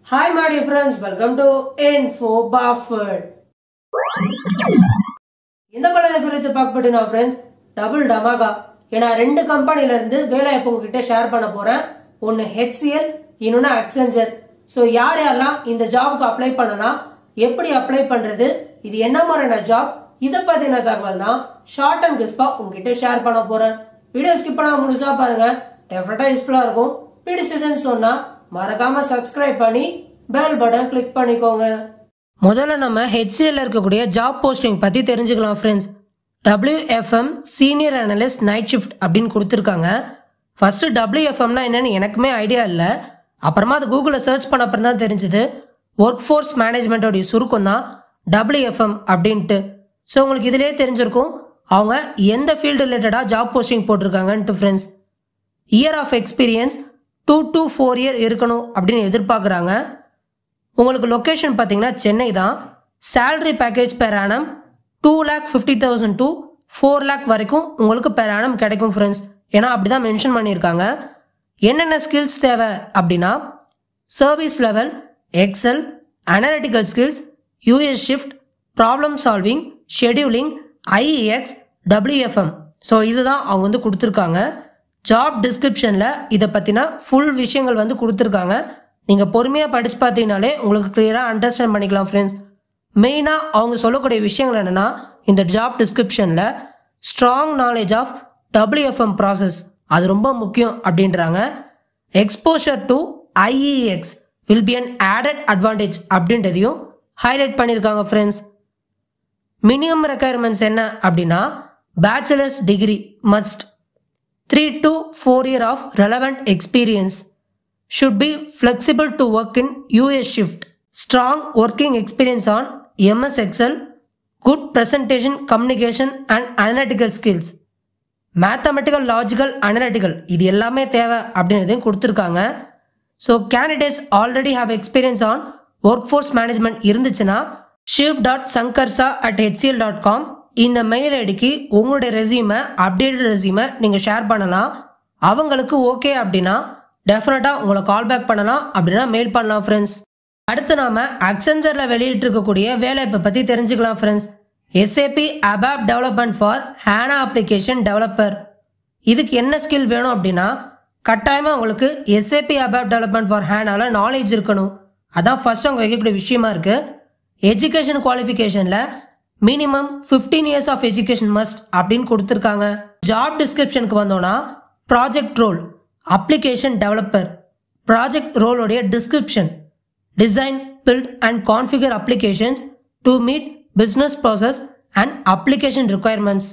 Hi my dear friends, welcome to Info Buffett. இந்த படத்தை குறித்து பார்க்கப்பட்டு ஃப்ரெண்ட்ஸ் டபுள் டமாகா ஏன்னா ரெண்டு கம்பெனில இருந்து வேலை இப்போ உங்ககிட்ட ஷேர் பண்ண போறேன் ஒன்னு ஹெச்சிஎல் இன்னொன்னு அக்சென்சர் ஸோ யார் யாரெல்லாம் இந்த ஜாப்க்கு அப்ளை பண்ணலாம் எப்படி அப்ளை பண்றது இது என்ன மாதிரியான ஜாப் இதை பத்தின தகவல் தான் ஷார்ட் அண்ட் கிறிஸ்பா உங்ககிட்ட ஷேர் பண்ண போறேன் வீடியோ ஸ்கிப் பண்ணாம முழுசா பாருங்க டெஃபினட்டா யூஸ்ஃபுல்லா இருக்கும் பிடிச்சதுன்னு சொன்னா மறக்காம சப்ஸ்கிரைப் பண்ணி பெல் பட்டன் கிளிக் பண்ணிக்கோங்க முதல்ல நம்ம ஹெச்சிஎல்ல இருக்கக்கூடிய ஜாப் போஸ்டிங் பத்தி தெரிஞ்சுக்கலாம் friends WFM senior analyst night shift அப்படின்னு கொடுத்துருக்காங்க ஃபர்ஸ்ட் டபிள்யூஎஃப்எம்னா என்னன்னு எனக்குமே ஐடியா இல்லை அப்புறமா அது கூகுளில் சர்ச் பண்ண அப்புறம் தான் தெரிஞ்சுது ஒர்க் ஃபோர்ஸ் மேனேஜ்மெண்ட்டோடைய சுருக்கம் தான் டபிள்யூஎஃப்எம் அப்படின்ட்டு ஸோ உங்களுக்கு இதிலே தெரிஞ்சிருக்கும் அவங்க எந்த ஃபீல்டு ரிலேட்டடாக ஜாப் போஸ்டிங் போட்டிருக்காங்கன்ட்டு friends year of experience two to four year இருக்கணும் அப்படின்னு எதிர்பார்க்குறாங்க உங்களுக்கு லொக்கேஷன் பார்த்தீங்கன்னா சென்னை தான் salary package per annum two lakh fifty thousand to four lakh வரைக்கும் உங்களுக்கு பெர் ஆனம் கிடைக்கும் ஃப்ரெண்ட்ஸ் ஏன்னா அப்படி தான் மென்ஷன் பண்ணியிருக்காங்க என்னென்ன ஸ்கில்ஸ் தேவை அப்படின்னா service level Excel analytical skills US shift problem solving scheduling IEX WFM so இதுதான் அவங்க வந்து கொடுத்துருக்காங்க ஜாப் டிஸ்கிரிப்ஷனில் இதை பற்றின ஃபுல் விஷயங்கள் வந்து கொடுத்துருக்காங்க நீங்கள் பொறுமையாக படித்து பார்த்தீங்கனாலே உங்களுக்கு கிளியராக அண்டர்ஸ்டாண்ட் பண்ணிக்கலாம் ஃப்ரெண்ட்ஸ் மெயினாக அவங்க சொல்லக்கூடிய விஷயங்கள் என்னென்னா இந்த ஜாப் டிஸ்கிரிப்ஷனில் strong knowledge of WFM process அது ரொம்ப முக்கியம் அப்படின்றாங்க exposure to IEX will be an added advantage அப்படின்றதையும் ஹைலைட் பண்ணியிருக்காங்க ஃப்ரெண்ட்ஸ் மினிமம் ரெக்குயர்மெண்ட்ஸ் என்ன அப்படின்னா bachelors degree must three to four year of relevant experience should be flexible to work in US shift strong working experience on MS Excel good presentation communication and analytical skills mathematical logical analytical இது எல்லாமே தேவை அப்படின்றதையும் கொடுத்துருக்காங்க so candidates already have experience on work force management இருந்துச்சுன்னா Shiv dot சங்கர்சா at HCL dot com இந்த mail ஐடிக்கு உங்களுடைய ரெசியூமை அப்டேட்டட் ரெசியூமை நீங்கள் ஷேர் பண்ணலாம் அவங்களுக்கு ஓகே அப்படின்னா டெஃபினட்டாக உங்களை கால் பேக் பண்ணலாம் அப்படின்னா மெயில் பண்ணலாம் ஃப்ரெண்ட்ஸ் அடுத்து நாம அக்சென்சரில் வெளியிட்டு இருக்கக்கூடிய வேலைப்பை பற்றி தெரிஞ்சுக்கலாம் friends SAP ABAP development for HANA application developer இதுக்கு என்ன ஸ்கில் வேணும் அப்படின்னா கட்டாயமாக உங்களுக்கு எஸ்ஏபி அபாப் டெவலப்மெண்ட் ஃபார் ஹேனால நாலேஜ் இருக்கணும் அதான் ஃபர்ஸ்ட் அவங்க வைக்கக்கூடிய விஷயமா இருக்கு எஜுகேஷன் குவாலிஃபிகேஷனில் minimum fifteen years of education must அப்படின்னு கொடுத்துருக்காங்க ஜாப் டிஸ்கிரிப்ஷனுக்கு வந்தோம்னா project role application developer project ரோலோடைய description design build and configure applications to meet business process and application requirements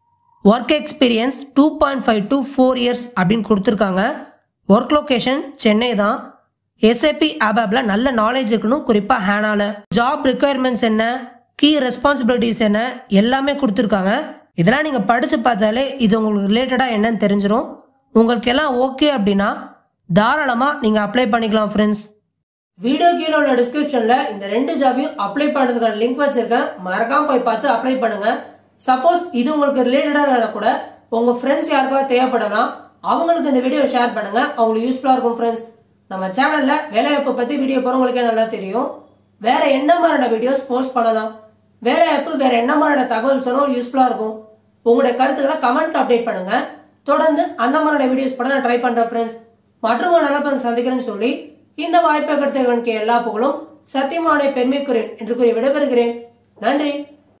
work experience two point five to four years அப்படின்னு கொடுத்துருக்காங்க work location Chennai தான் SAP ஆபாப்ல நல்ல knowledge இருக்கணும் குறிப்பாக ஹேனால ஜாப் ரிக்குயர்மெண்ட்ஸ் என்ன key responsibilities என்ன எல்லாமே கொடுத்துருக்காங்க இதெல்லாம் நீங்கள் படித்து பார்த்தாலே இது உங்களுக்கு ரிலேட்டடாக என்னன்னு தெரிஞ்சிடும் உங்களுக்கு எல்லாம் ஓகே அப்படின்னா தாராளமாக நீங்கள் அப்ளை பண்ணிக்கலாம் ஃப்ரெண்ட்ஸ் வீடியோ கீழே உள்ள டிஸ்கிரிப்ஷன்ல இந்த ரெண்டு ஜாபையும் அப்ளை பண்றதுக்கான லிங்க் வச்சிருக்கேன் மறக்காம போய் பார்த்து அப்ளை பண்ணுங்க சப்போஸ் இது உங்களுக்கு ரிலேட்டடா கூட உங்க ஃப்ரெண்ட்ஸ் யாருக்காவது தேவைப்படலாம் அவங்களுக்கு இந்த வீடியோ ஷேர் பண்ணுங்க அவங்களுக்கு யூஸ்ஃபுல்லா இருக்கும் ஃப்ரெண்ட்ஸ் நம்ம சேனல்ல வேலைவாய்ப்பு பத்தி வீடியோ போறவங்களுக்கே நல்லா தெரியும் வேற என்ன மாதிரியான வீடியோஸ் போஸ்ட் பண்ணலாம் வேலைவாய்ப்பு வேற என்ன மாதிரியான தகவல் சொன்னாலும் யூஸ்ஃபுல்லா இருக்கும் உங்களுடைய கருத்துக்களை கமெண்ட் அப்டேட் பண்ணுங்க தொடர்ந்து அந்த மாதிரியான வீடியோஸ் பண்ண நான் ட்ரை பண்றேன் ஃப்ரெண்ட்ஸ் மற்றும் ஒரு நல்ல பங்கு சந்திக்கிறேன்னு சொல்லி இந்த வாய்ப்பை கொடுத்தவனுக்கு எல்லா புகழும் சத்தியமான பெருமைக்குறேன் என்று கூறி விடைபெறுகிறேன் நன்றி